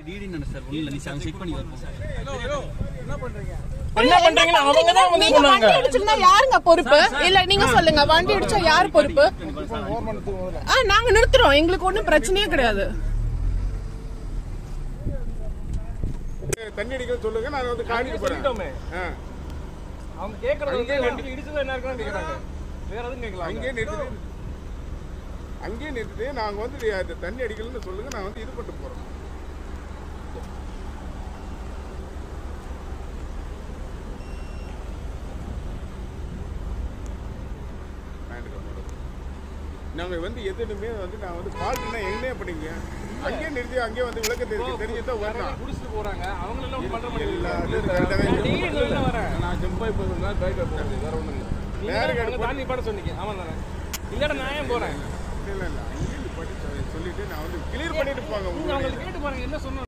DD sir ஒண்ணு இல்ல நீ செக் பண்ணி வரணும் என்ன பண்றீங்கன்னா அவங்க தான் வந்து நீங்க சொன்னாங்க வண்டி இடிச்சிருந்தா யாருங்க பொறுப்பு இல்ல நீங்க சொல்லுங்க வண்டி இடிச்சா யார் பொறுப்பு ஆ நாங்க நிறுத்துறோம் எங்களுக்கு ஒண்ணும் பிரச்சனையே கிடையாது தண்ணி அடிக்க சொல்லுங்க நான் வந்து காணிக்க போறேன் சொல்லிட்டோமே. ஆ. அவங்க கேக்குறது வந்து வண்டிக்கு இடிச்சதா என்ன இருக்குன்னு கேக்குறாங்க வேற எதுவும் கேட்கலாம் அங்கேயே நிறுத்துட்டு அங்கேயே நிறுத்துட்டு நாங்க வந்து அது தண்ணி அடிக்கலன்னு சொல்லுங்க நான் வந்து இது பண்ணிட்டு போறேன் நாங்க வந்து எதுனுமே வந்து நான் வந்து ஃபால்ட்னா எங்கனே பண்ணீங்க அங்கேயே நிறுத்தி அங்கேயே வந்து விளக்க தெரிஞ்சு தெரிஞ்சுதான் வரணும் குடிச்சிட்டு போறாங்க அவங்க எல்லாம் பண்ற மாட்டேங்குது எல்லாத்தையும் கரெக்டாவே டெய்லி இந்த வழியில வரேன் நான் ஜம்பா இப்போ நான் பைக்ல போறேன் வேற ஒண்ணும் இல்லை வேற நீங்க கடை அங்க தாண்டி பாட சொன்னீங்க ஆமா தானே இல்லடா நான் ஏன் போறேன் இல்ல இல்ல அங்கேயே நிப்பாட்டி சொல்லிட்டு நான் வந்து கிளியர் பண்ணிட்டு போங்க நீங்க உங்க அவங்களுக்கு கேட்டு பாருங்க என்ன சொன்னாங்க